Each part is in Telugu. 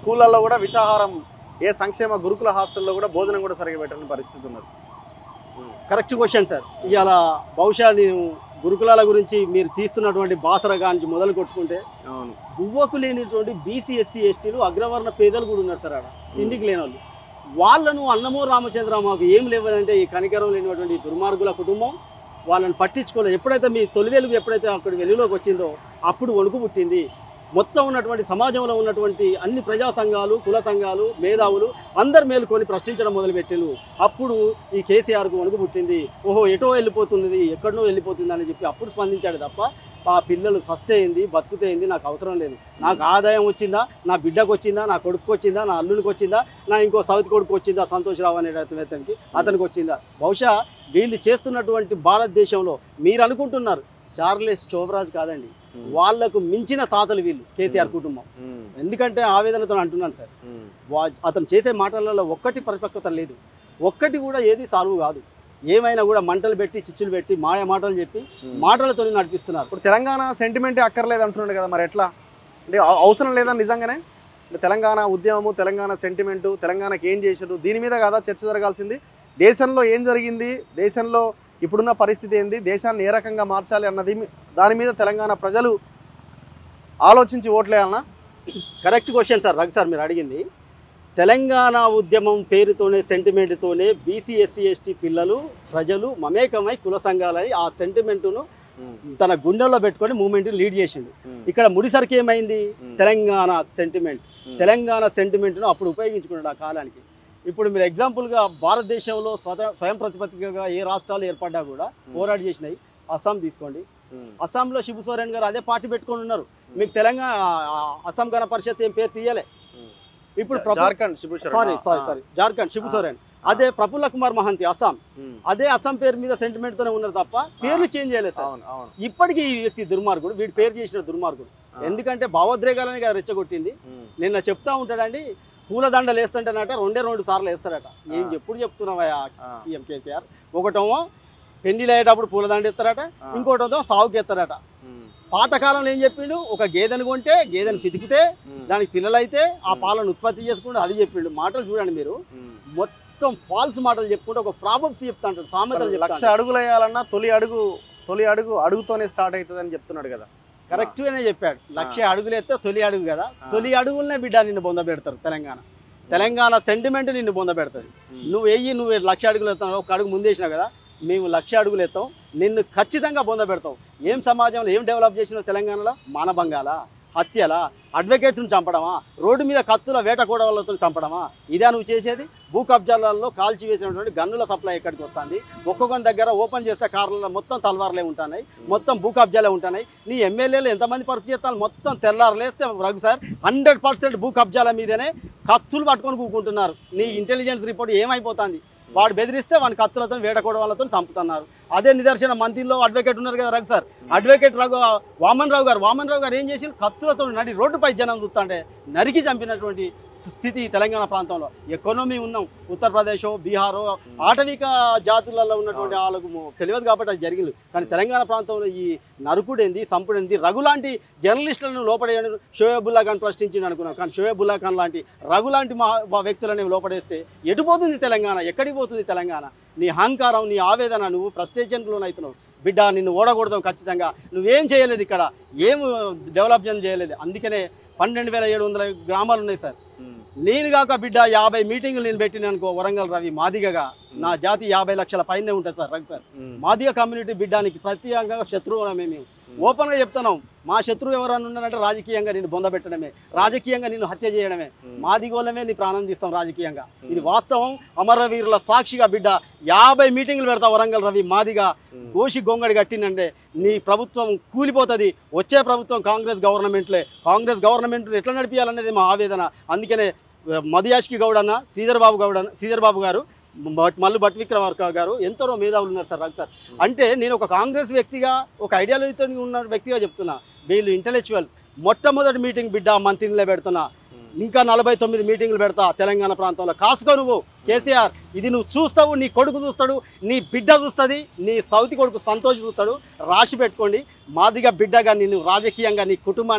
స్కూళ్ళల్లో కూడా విషాహారం ఏ సంక్షేమ గురుకుల హాస్టల్లో కూడా భోజనం కూడా సరిగా పెట్టని పరిస్థితి ఉన్నది కరెక్ట్ క్వశ్చన్ సార్ ఇవాళ బహుశా నేను గురుకులాల గురించి మీరు తీస్తున్నటువంటి బాసరగా నుంచి మొదలు కొట్టుకుంటే అవును గువ్వకు లేనిటువంటి బీసీ ఎస్సీ ఎస్టీలు అగ్రవర్ణ పేదలు కూడా ఉన్నారు సార్ ఆడ తిండికి లేని వాళ్ళు వాళ్ళను అన్నమో రామచంద్ర మాకు ఏం లేవదంటే ఈ కనికరం లేనటువంటి ఈ దుర్మార్గుల కుటుంబం వాళ్ళని పట్టించుకోలేదు ఎప్పుడైతే మీ తొలి వెలుగు ఎప్పుడైతే అక్కడ వెలుగులోకి వచ్చిందో అప్పుడు వణుకు పుట్టింది మొత్తం ఉన్నటువంటి సమాజంలో ఉన్నటువంటి అన్ని ప్రజా సంఘాలు కుల సంఘాలు మేధావులు అందరు మేలుకొని ప్రశ్నించడం మొదలుపెట్టిను అప్పుడు ఈ కేసీఆర్కు వణుకు పుట్టింది ఓహో ఎటో వెళ్ళిపోతుంది ఎక్కడనో వెళ్ళిపోతుంది అని చెప్పి అప్పుడు స్పందించాడు తప్ప ఆ పిల్లలు సస్తేయింది బతుకుతేయింది నాకు అవసరం లేదు నాకు ఆదాయం వచ్చిందా నా బిడ్డకు వచ్చిందా నా కొడుకు వచ్చిందా నా అల్లునికి వచ్చిందా నా ఇంకో సౌత్ కొడుకు వచ్చిందా సంతోషరావు అనే అతనికి అతనికి వచ్చిందా బహుశా వీళ్ళు చేస్తున్నటువంటి భారతదేశంలో మీరు అనుకుంటున్నారు చార్లెస్ చోబరాజ్ కాదండి వాళ్లకు మించిన తాతలు వీళ్ళు కేసీఆర్ కుటుంబం ఉమ్, ఎందుకంటే ఆవేదనతో అంటున్నాను సార్ ఉమ్, వా- అతను చేసే మాటలలో ఒక్కటి పరిపక్వత లేదు ఒక్కటి కూడా ఏది సాల్వ్ కాదు ఏమైనా కూడా మంటలు పెట్టి చిచ్చులు పెట్టి మాయ మాటలు చెప్పి ఉమ్. మాటలతో నడిపిస్తున్నారు ఇప్పుడు తెలంగాణ సెంటిమెంటే అక్కర్లేదు అంటున్నాడు కదా మరి ఎట్లా అంటే అవ- అవసరం లేదా నిజంగానే అంటే తెలంగాణ ఉద్యమము తెలంగాణ సెంటిమెంటు తెలంగాణకి ఏం చేశారు దీని మీద కదా చర్చ జరగాల్సింది దేశంలో ఏం జరిగింది దేశంలో ఇప్పుడున్న పరిస్థితి ఏంది దేశాన్ని ఏ రకంగా మార్చాలి అన్నది మీ- దాని మీద తెలంగాణ ప్రజలు ఆలోచించి ఓట్లేయాలన్నా correct question sir Raghu sir మీరు అడిగింది తెలంగాణ ఉద్యమం పేరుతోనే సెంటిమెంట్తోనే బీసీ ఎస్సీ ఎస్టీ పిల్లలు ప్రజలు మమేకమై కుల సంఘాలై ఆ సెంటిమెంటును తన గుండెల్లో పెట్టుకొని మూమెంట్ లీడ్ చేసిండు ఇక్కడ ముడిసరికి ఏమైంది తెలంగాణ సెంటిమెంట్ తెలంగాణ సెంటిమెంట్ను అప్పుడు ఉపయోగించుకున్నాడు ఆ కాలానికి ఇప్పుడు మీరు ఎగ్జాంపుల్గా భారతదేశంలో స్వత స్వయం ప్రతిపత్తిగా ఏ రాష్ట్రాలు ఏర్పడ్డా కూడా పోరాడి చేసినాయి అస్సాం తీసుకోండి అస్సాంలో శిబు సోరెన్ గారు అదే పార్టీ పెట్టుకొని ఉన్నారు మీకు తెలంగాణ ఆ, అస్సాం గణ పరిషత్ ఏం పేరు తీయలే ఇప్పుడు ప్రభు- జార్ఖండ్ శిబు శరణ్. సారీ సారీ ఆ, సారీ జార్ఖండ్ శిబు ఆ. సోరెన్ అదే ప్రఫుల్ల కుమార్ మహంతి అస్సాం ఉమ్, అదే అస్సాం పేరు మీద సెంటిమెంట్ తోనే ఉన్నారు తప్ప పేర్లు చేంజ్ చేయలేదు సార్ అవును అవును ఇప్పటికీ ఈ వ్యక్తి దుర్మార్గుడు వీడి పేరు చేసిన దుర్మార్గుడు ఆ, ఎందుకంటే భావోద్రేగాలని కదా రెచ్చగొట్టింది ఉమ్, నిన్న చెప్తా ఉంటాడండి పూలదండలు వేస్తుంటేనట రెండే రెండు సార్లు వేస్తారట ఏం ఆ. ఎప్పుడు చెప్తున్నావా ఆ. సీఎం కేసీఆర్ ఒకటేమో పెళ్లిళ్ళు అయ్యేటప్పుడు పూలదండ ఎత్తారట ఆ, ఇంకోటేమో సాగుకి ఎత్తారట ఉమ్, పాతకాలంలో ఏం చెప్పిండు ఒక గేదెను కొంటే గేదెను పితికితే ఉమ్, దానికి పిల్లలైతే ఆ ఉమ్. పాలను ఉత్పత్తి చేసుకుంటూ అది చెప్పిండు మాటలు చూడండి మీరు ఉమ్. మొత్తం ఫాల్స్ మాటలు చెప్పుకుంటే ఒక ప్రాబ్లమ్స్ చెప్తా ఉంటాడు సామెతలు లక్ష చెప్తా అడుగులు వేయాలన్నా తొలి అడుగు తొలి అడుగు అడుగుతోనే స్టార్ట్ అవుతుందని చెప్తున్నాడు కదా కరెక్ట్ గానే చెప్పాడు లక్ష అడుగులు ఎత్తే తొలి అడుగు కదా ఆ. తొలి అడుగులనే బిడ్డ నిన్ను బొంద పెడతారు తెలంగాణ తెలంగాణ సెంటిమెంట్ నిన్ను బొంద పెడుతుంది ఉమ్, నువ్వు వెయ్యి నువ్వు లక్ష అడుగులు ఎత్తావు ఒక అడుగు ముందేసినావు కదా మేము లక్ష అడుగులు ఎత్తాం నిన్ను ఖచ్చితంగా బొంద పెడతాం ఏం సమాజంలో ఏం డెవలప్ చేసినావు తెలంగాణలో మానభంగాల హత్యల అడ్వకేట్స్ని చంపడమా రోడ్డు మీద కత్తుల వేట కూడవలతో చంపడమా ఇదే నువ్వు చేసేది భూ కబ్జాలలో కాల్చి వేసినటువంటి గన్నుల సప్లై ఎక్కడికి వస్తుంది ఒక్కొక్కరి దగ్గర ఓపెన్ చేస్తే కార్లలో మొత్తం తల్వార్లే ఉంటున్నాయి మొత్తం భూ కబ్జాలే ఉంటున్నాయి నీ ఎమ్మెల్యేలు ఎంతమంది పరుపు చేస్తాను మొత్తం తెల్లారులేస్తే రఘు సార్ హండ్రెడ్ పర్సెంట్ భూ కబ్జాల మీదనే కత్తులు పట్టుకొని కూకుంటున్నారు నీ ఇంటెలిజెన్స్ రిపోర్ట్ ఏమైపోతుంది వాడు బెదిరిస్తే వాని కత్తులతో వేడకోవడం వాళ్ళతో చంపుతున్నారు అదే నిదర్శన మంత్రిలో అడ్వకేట్ ఉన్నారు కదా రఘు సార్ అడ్వకేట్ రఘు వామన్ రావు గారు వామన్ రావు గారు ఏం చేసి కత్తులతో నడి రోడ్డుపై జనం చూస్తుంటే నరికి చంపినటువంటి స్థితి తెలంగాణ ప్రాంతంలో ఎకానమీ ఉన్నాం ఉత్తరప్రదేశ్ బీహారో ఆటవిక జాతులలో ఉన్నటువంటి వాళ్ళకు మొ- తెలియదు కాబట్టి అది జరిగింది కానీ తెలంగాణ ప్రాంతంలో ఈ నరుకుడేంది సంపుడేంది రఘు లాంటి జర్నలిస్టులను లోపడేయడం షోయబుల్లా ఖాన్ ప్రశ్నించింది అనుకున్నాం కానీ షోయబుల్లా ఖాన్ లాంటి రఘు లాంటి మా మా వ్యక్తులని లోపడేస్తే ఎటు పోతుంది తెలంగాణ ఎక్కడికి పోతుంది తెలంగాణ నీ అహంకారం నీ ఆవేదన నువ్వు ఫ్రస్ట్రేషన్కి లోనవుతున్నావు బిడ్డ నిన్ను ఓడకూడదాం ఖచ్చితంగా నువ్వేం చేయలేదు ఇక్కడ ఏం డెవలప్మెంట్ చేయలేదు అందుకనే పన్నెండు వేల ఏడు వందల గ్రామాలు ఉన్నాయి సార్ ఉమ్, నేను కాక బిడ్డ యాభై మీటింగులు నేను పెట్టిన అనుకో వరంగల్ రవి మాదిగగా నా జాతి యాభై లక్షల పైనే ఉంటుంది sir Raghu sir um, Madiga community బిడ్డానికి ప్రత్యేకంగా శత్రువులమే మేము ఓపెన్గా చెప్తున్నాం మా శత్రువు ఎవరన్నా ఉన్నారంటే రాజకీయంగా నేను బొందబెట్టడమే రాజకీయంగా నిన్ను హత్య చేయడమే ఉమ్, మాదిగోళ్ళమే నీ ప్రాణం తీస్తాం రాజకీయంగా ఇది వాస్తవం అమరవీరుల సాక్షిగా బిడ్డ యాభై మీటింగులు పెడతా వరంగల్ రవి మాదిగా ఉమ్, గోషి గొంగడి కట్టినంటే నీ ప్రభుత్వం కూలిపోతుంది వచ్చే ప్రభుత్వం కాంగ్రెస్ గవర్నమెంట్లే కాంగ్రెస్ గవర్నమెంట్ ఎట్లా నడిపించాలనేది మా ఆవేదన అందుకనే ఆ, మధుయాష్కి గౌడ్ అన్న శ్రీధర్ బాబు గౌడ్ అన్న శ్రీధర్ బాబు గారు బట్ మల్లు భట్ విక్రమార్క గారు ఎంతరో మేధావులు ఉన్నారు సార్ రాజు సార్ అంటే నేను ఒక కాంగ్రెస్ వ్యక్తిగా ఒక ఐడియాలజీతో ఉన్న వ్యక్తిగా చెప్తున్నా వీళ్ళు ఇంటలెక్చువల్స్ మొట్టమొదటి మీటింగ్ బిడ్డ మంత్రిలో పెడుతున్నా ఉమ్, ఇంకా నలభై తొమ్మిది మీటింగ్లు పెడతా తెలంగాణ ప్రాంతంలో కాసుకో నువ్వు కేసీఆర్ ఇది నువ్వు చూస్తావు నీ కొడుకు చూస్తాడు నీ బిడ్డ చూస్తుంది నీ సౌతి కొడుకు సంతోష్ చూస్తాడు రాసి పెట్టుకోండి మాదిగా బిడ్డగా నిన్ను రాజకీయంగా నీ కుటుంబాన్ని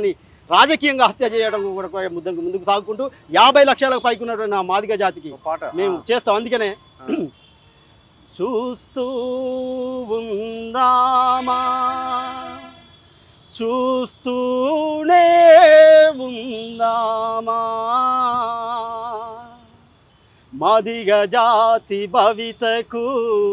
రాజకీయంగా హత్య చేయడం కూడా ముందుకు ముందుకు సాగుకుంటూ యాభై లక్షలకు పైకి ఉన్నటువంటి నా మాదిగ జాతికి ఒక పాట మేము ఆ, చేస్తాం అందుకనే ఆ. చూస్తూ ఉందామా చూస్తూనే ఉందామా మదిగ జాతి భవితకు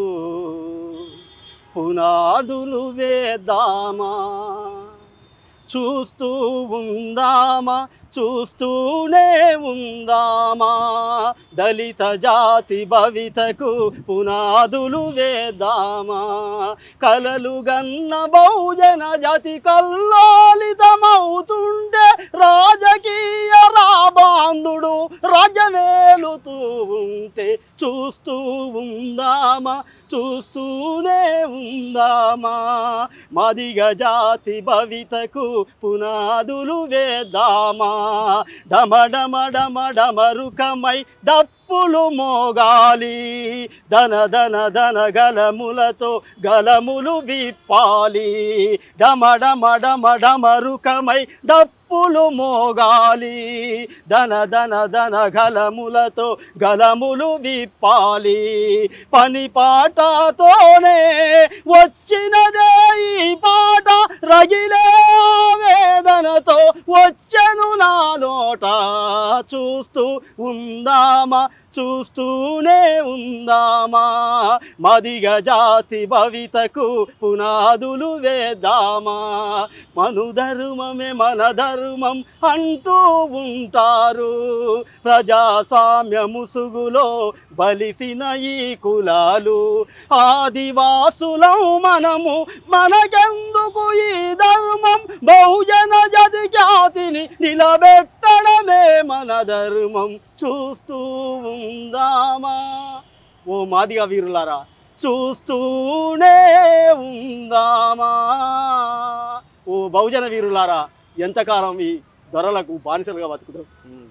పునాదులు వేద్దామా చూస్తూ ఉందామా చూస్తూనే ఉందామా దళిత జాతి భవితకు పునాదులు వేద్దామా కలలు గన్న బహుజన జాతి కల్లోలితమవుతుంటే రాజకీయ రాబాంధుడు రాజ్యమేలుతూ ఉంటే చూస్తూ ఉందామా చూస్తూనే ఉందామా మదిగ జాతి భవితకు పునాదులు వేద్దామా డమ డమ డమ డమరుకమై డప్పులు మోగాలి ధన ధన ధన గలములతో గలములు విప్పాలి డమ డమ డమ డమరుకమై డప్పులు మోగాలి ధన ధన ధన గలములతో గలములు విప్పాలి పని పాటతోనే వచ్చినదే ఈ పాట రగిలే వేదనతో వచ్చెను నా నోట చూస్తూ ఉందామా చూస్తూనే ఉందామా మదిగ జాతి భవితకు పునాదులు వేద్దామా మను ధర్మమే మన ధర్మం అంటూ ఉంటారు ప్రజాస్వామ్య ముసుగులో బలిసిన ఈ కులాలు ఆదివాసులం మనము మనకెందుకు ఈ ధర్మం బహుజన జతి జాతిని నిలబెట్టడమే మన ధర్మం చూస్తూ ఉందామా ఓ మాదిగా వీరులారా చూస్తూనే ఉందామా ఓ బహుజన వీరులారా ఎంతకాలం ఈ దొరలకు బానిసలుగా బతుకుతాం ఉమ్.